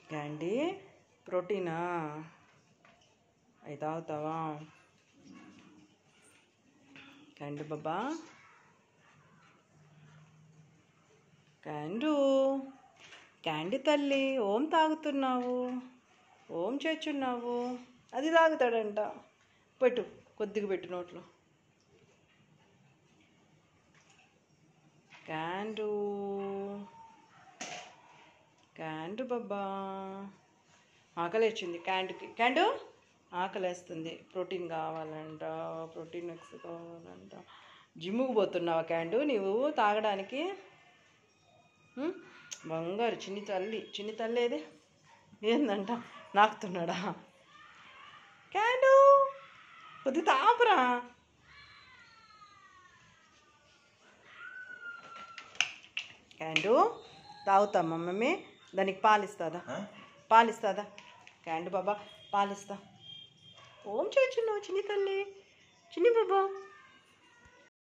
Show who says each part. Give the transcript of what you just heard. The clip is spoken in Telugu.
Speaker 1: క్యాండీ ప్రోటీనా అవి తాగుతావా క్యాండీ బాబా క్యాండు క్యాండీ తల్లి ఓం తాగుతున్నావు ఓం చేచున్నావు అది తాగుతాడంట పెట్టు కొద్దిగా పెట్టు నోట్లో క్యాండు క్యాండు బాబా ఆకలి వచ్చింది క్యాండుకి క్యాండు ఆకలేస్తుంది ప్రోటీన్ కావాలంట ప్రోటీన్ ఎక్స్ కావాలంట జిమ్ముకు పోతున్నావా క్యాండు నీవు తాగడానికి ఉం? బంగారు చిన్ని తల్లి చిన్ని తల్లి ఏది ఏందంట నాకుతున్నాడా క్యాండు కొద్ది తాపరా క్యాండు తాగుతామా మమ్మీ దానికి పాలిస్తుందా పాలిస్తుందా క్యాండు బాబా పాలిస్తా ఓం చేచున్నావు చిన్ని తల్లి చిన్ని బాబా